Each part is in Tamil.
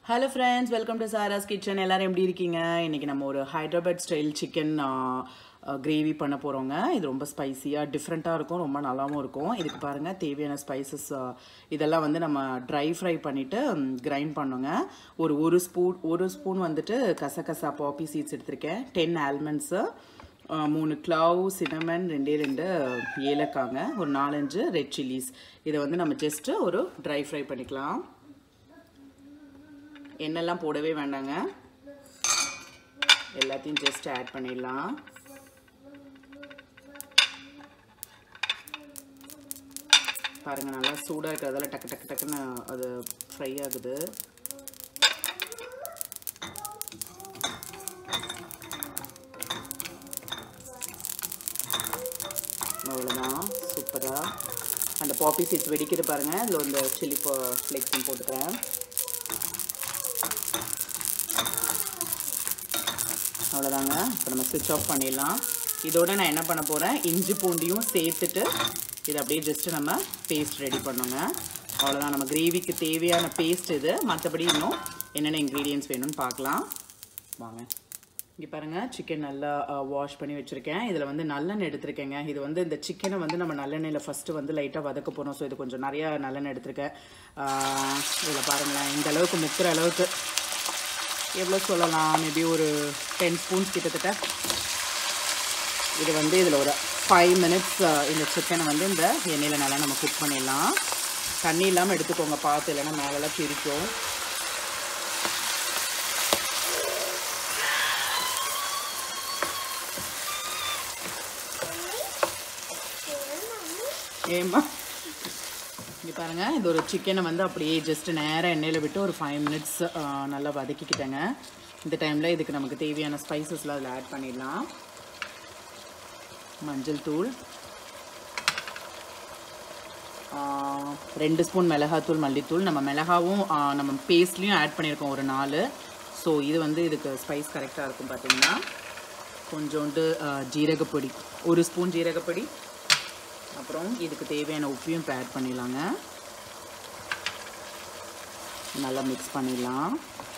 hello friends welcome to Sara's kitchen எல்லாரும் எப்படி இருக்கீங்க இன்றைக்கி நம்ம ஒரு ஹைதராபாத் ஸ்டைல் சிக்கன் கிரேவி பண்ண போகிறோங்க இது ரொம்ப ஸ்பைசியாக டிஃப்ரெண்ட்டாக இருக்கும் ரொம்ப நல்லாவும் இருக்கும் இதுக்கு பாருங்கள் தேவையான ஸ்பைசஸ் இதெல்லாம் வந்து நம்ம ட்ரை ஃப்ரை பண்ணிவிட்டு கிரைண்ட் பண்ணோங்க ஒரு ஒரு ஸ்பூன் ஒரு ஸ்பூன் வந்துட்டு கசகசா பாப்பி சீட்ஸ் எடுத்திருக்கேன் டென் ஆல்மண்ட்ஸு மூணு க்ளவ் சினமன் ரெண்டே ரெண்டு ஏலக்காங்க ஒரு நாலஞ்சு ரெட் சில்லிஸ் இதை வந்து நம்ம ஜஸ்ட்டு ஒரு ட்ரை ஃப்ரை பண்ணிக்கலாம் எண்ணெய்லாம் போடவே வேண்டாங்க எல்லாத்தையும் ஜஸ்ட் ஆட் பண்ணிடலாம் பாருங்க நல்லா சூடாக இருக்கிறதால டக்கு டக்கு டக்குன்னு அது ஃப்ரை ஆகுது அவ்வளோதான் சூப்பராக அந்த பாப்பி சீட்ஸ் வெடிக்கிறது பாருங்கள் இதில் இந்த சில்லி ஃப்ளேக்ஸும் போட்டுக்கிறேன் அவ்வளோதாங்க இப்போ நம்ம ஸ்விட்ச் ஆஃப் பண்ணிடலாம் இதோட நான் என்ன பண்ண போகிறேன் இஞ்சி பூண்டியும் சேர்த்துட்டு இதை அப்படியே ஜஸ்ட்டு நம்ம பேஸ்ட் ரெடி பண்ணோங்க அவ்வளோதான் நம்ம கிரேவிக்கு தேவையான பேஸ்ட் இது மற்றபடி இன்னும் என்னென்ன இன்க்ரீடியன்ஸ் வேணும்னு பார்க்கலாம் வாங்க இங்கே பாருங்கள் சிக்கன் நல்லா வாஷ் பண்ணி வச்சுருக்கேன் இதில் வந்து நல்லெண்ணெய் எடுத்திருக்கேங்க இது வந்து இந்த சிக்கனை வந்து நம்ம நல்லெண்ணெயில் ஃபஸ்ட்டு வந்து லைட்டாக வதக்க போகிறோம் ஸோ இது கொஞ்சம் நிறையா நல்லெண்ணெய் எடுத்திருக்கேன் இதில் பாருங்களேன் இந்த அளவுக்கு முக்கிற அளவுக்கு எவ்வளோ சொல்லலாம் மேபி ஒரு டென் ஸ்பூன்ஸ் கிட்டத்தட்ட இது வந்து இதில் ஒரு ஃபைவ் மினிட்ஸ் இந்த சிக்கனை வந்து இந்த எண்ணெயில் நல்லா நம்ம குக் பண்ணிடலாம் தண்ணி இல்லாமல் எடுத்துக்கோங்க பார்த்து இல்லைன்னா மேலெல்லாம் பிரிக்கும் ஏமா இங்கே பாருங்கள் இது ஒரு சிக்கனை வந்து அப்படியே ஜஸ்ட் நேராக எண்ணெயில் விட்டு ஒரு ஃபைவ் மினிட்ஸ் நல்லா வதக்கிக்கிட்டேங்க இந்த டைமில் இதுக்கு நமக்கு தேவையான ஸ்பைசஸ்லாம் அதில் ஆட் பண்ணிடலாம் மஞ்சள் தூள் ரெண்டு ஸ்பூன் மிளகாத்தூள் மல்லித்தூள் நம்ம மிளகாவும் நம்ம பேஸ்ட்லேயும் ஆட் பண்ணியிருக்கோம் ஒரு நாலு ஸோ இது வந்து இதுக்கு ஸ்பைஸ் கரெக்டாக இருக்கும் பார்த்தீங்கன்னா கொஞ்சோண்டு ஜீரகப்பொடி ஒரு ஸ்பூன் ஜீரகப்பொடி அப்புறம் இதுக்கு தேவையான உப்பையும் இப்போ ஆட் பண்ணிடலாங்க நல்லா மிக்ஸ் பண்ணிடலாம்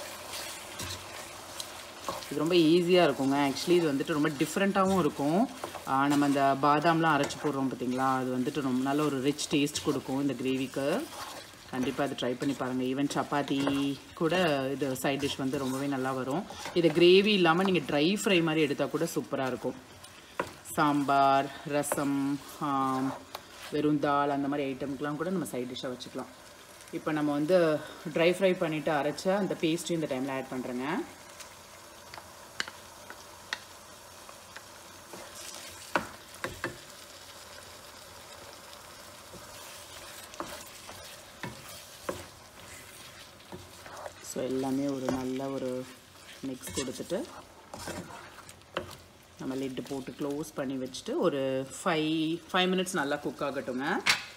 இது ரொம்ப ஈஸியாக இருக்குங்க ஆக்சுவலி இது வந்துட்டு ரொம்ப டிஃப்ரெண்ட்டாகவும் இருக்கும் நம்ம இந்த பாதாம்லாம் அரைச்சி போடுறோம் பார்த்தீங்களா அது வந்துட்டு ரொம்ப நல்ல ஒரு ரிச் டேஸ்ட் கொடுக்கும் இந்த கிரேவிக்கு கண்டிப்பாக அதை ட்ரை பண்ணி பாருங்கள் ஈவன் சப்பாத்தி கூட இது சைட் டிஷ் வந்து ரொம்பவே நல்லா வரும் இது கிரேவி இல்லாமல் நீங்கள் ட்ரை ஃப்ரை மாதிரி எடுத்தால் கூட சூப்பராக இருக்கும் சாம்பார் ரசம் வெறும் தால் அந்த மாதிரி ஐட்டம்க்கெலாம் கூட நம்ம சைட் டிஷ்ஷாக வச்சுக்கலாம் இப்போ நம்ம வந்து ட்ரை ஃப்ரை பண்ணிவிட்டு அரைச்ச அந்த பேஸ்ட்டும் இந்த டைமில் ஆட் பண்ணுறேங்க ஸோ எல்லாமே ஒரு நல்ல ஒரு மிக்ஸ் கொடுத்துட்டு நம்ம லிட்டு போட்டு க்ளோஸ் பண்ணி வச்சுட்டு ஒரு ஃபைவ் ஃபைவ் மினிட்ஸ் நல்லா குக் ஆகட்டுங்க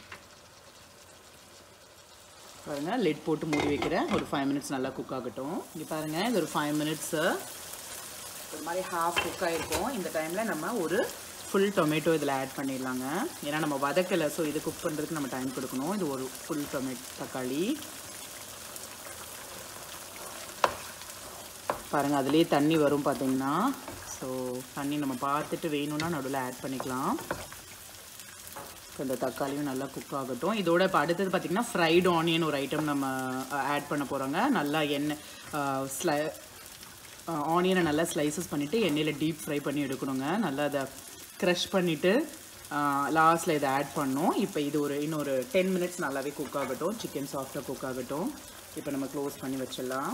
பாருங்கள் லிட் போட்டு மூடி வைக்கிறேன் ஒரு ஃபைவ் மினிட்ஸ் நல்லா குக் ஆகட்டும் இங்கே பாருங்கள் இது ஒரு ஃபைவ் மினிட்ஸு ஒரு மாதிரி ஹாஃப் குக் ஆகிருக்கும் இந்த டைமில் நம்ம ஒரு ஃபுல் டொமேட்டோ இதில் ஆட் பண்ணிடலாங்க ஏன்னா நம்ம வதக்கலை ஸோ இது குக் பண்ணுறதுக்கு நம்ம டைம் கொடுக்கணும் இது ஒரு ஃபுல் டொமேட்டோ தக்காளி பாருங்கள் அதுலேயே தண்ணி வரும் பார்த்தீங்கன்னா ஸோ தண்ணி நம்ம பார்த்துட்டு வேணும்னா நடுவில் ஆட் பண்ணிக்கலாம் இந்த தக்காளியும் நல்லா குக் ஆகட்டும் இதோட இப்போ அடுத்தது பார்த்திங்கன்னா ஃப்ரைடு ஆனியன் ஒரு ஐட்டம் நம்ம ஆட் பண்ண போகிறோங்க நல்லா எண்ணெய் ஸ்லை ஆனியனை நல்லா ஸ்லைசஸ் பண்ணிவிட்டு எண்ணெயில் டீப் ஃப்ரை பண்ணி எடுக்கணுங்க நல்லா அதை க்ரஷ் பண்ணிவிட்டு லாஸ்ட்டில் இதை ஆட் பண்ணோம் இப்போ இது ஒரு இன்னொரு டென் மினிட்ஸ் நல்லாவே குக் ஆகட்டும் சிக்கன் சாஃப்டாக குக் ஆகட்டும் இப்போ நம்ம க்ளோஸ் பண்ணி வச்சிடலாம்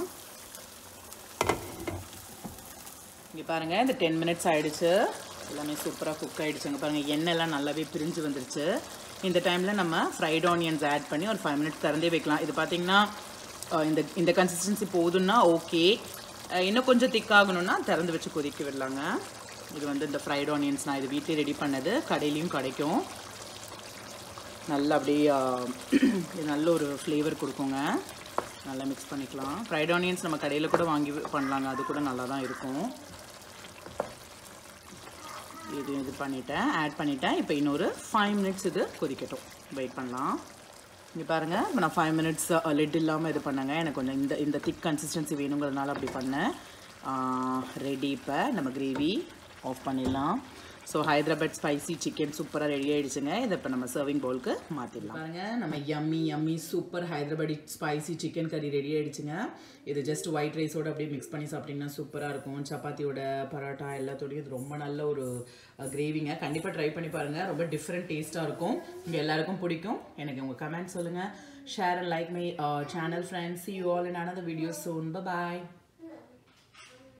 இங்கே பாருங்கள் இந்த டென் மினிட்ஸ் ஆகிடுச்சு எல்லாமே சூப்பராக குக் ஆகிடுச்சுங்க பாருங்கள் எண்ணெய்லாம் நல்லாவே பிரிஞ்சு வந்துருச்சு இந்த டைமில் நம்ம ஃப்ரைட் ஆனியன்ஸ் ஆட் பண்ணி ஒரு ஃபைவ் மினிட்ஸ் திறந்தே வைக்கலாம் இது பார்த்திங்கன்னா இந்த இந்த கன்சிஸ்டன்சி போதுன்னா ஓகே இன்னும் கொஞ்சம் திக்காகணும்னா திறந்து வச்சு கொதிக்க விடலாங்க இது வந்து இந்த ஃப்ரைட் ஆனியன்ஸ் நான் இது வீட்டிலே ரெடி பண்ணது கடையிலையும் கிடைக்கும் நல்லா அப்படியே இது நல்ல ஒரு ஃப்ளேவர் கொடுக்குங்க நல்லா மிக்ஸ் பண்ணிக்கலாம் ஃப்ரைட் ஆனியன்ஸ் நம்ம கடையில் கூட வாங்கி பண்ணலாங்க அது கூட நல்லா தான் இருக்கும் இது இது பண்ணிட்டேன் ஆட் பண்ணிட்டேன் இப்போ இன்னொரு ஃபைவ் மினிட்ஸ் இது கொதிக்கட்டும் வெயிட் பண்ணலாம் இங்கே பாருங்கள் இப்போ நான் ஃபைவ் மினிட்ஸ் லெட் இல்லாமல் இது பண்ணேங்க எனக்கு கொஞ்சம் இந்த இந்த திக் கன்சிஸ்டன்சி வேணுங்கிறதுனால அப்படி பண்ணேன் ரெடி இப்போ நம்ம கிரேவி ஆஃப் பண்ணிடலாம் ஸோ ஹைதராபாத் ஸ்பைசி சிக்கன் சூப்பராக ரெடி ஆயிடுச்சுங்க இதை இப்போ நம்ம சர்விங் பவுலுக்கு மாற்றிடலாம் பாருங்க நம்ம yummy yummy super Hyderabadi spicy chicken கறி ரெடி ஆயிடுச்சுங்க இது ஜஸ்ட் ஒயிட் ரைஸோட அப்படியே மிக்ஸ் பண்ணி சாப்பிட்டிங்கன்னா சூப்பராக இருக்கும் சப்பாத்தியோட பரோட்டா எல்லாத்தோடையும் இது ரொம்ப நல்ல ஒரு கிரேவிங்க கண்டிப்பாக ட்ரை பண்ணி பாருங்கள் ரொம்ப டிஃப்ரெண்ட் டேஸ்ட்டாக இருக்கும் இங்கே எல்லாருக்கும் பிடிக்கும் எனக்கு உங்கள் கமெண்ட் சொல்லுங்கள் share and like my channel friends you all in another video soon bye bye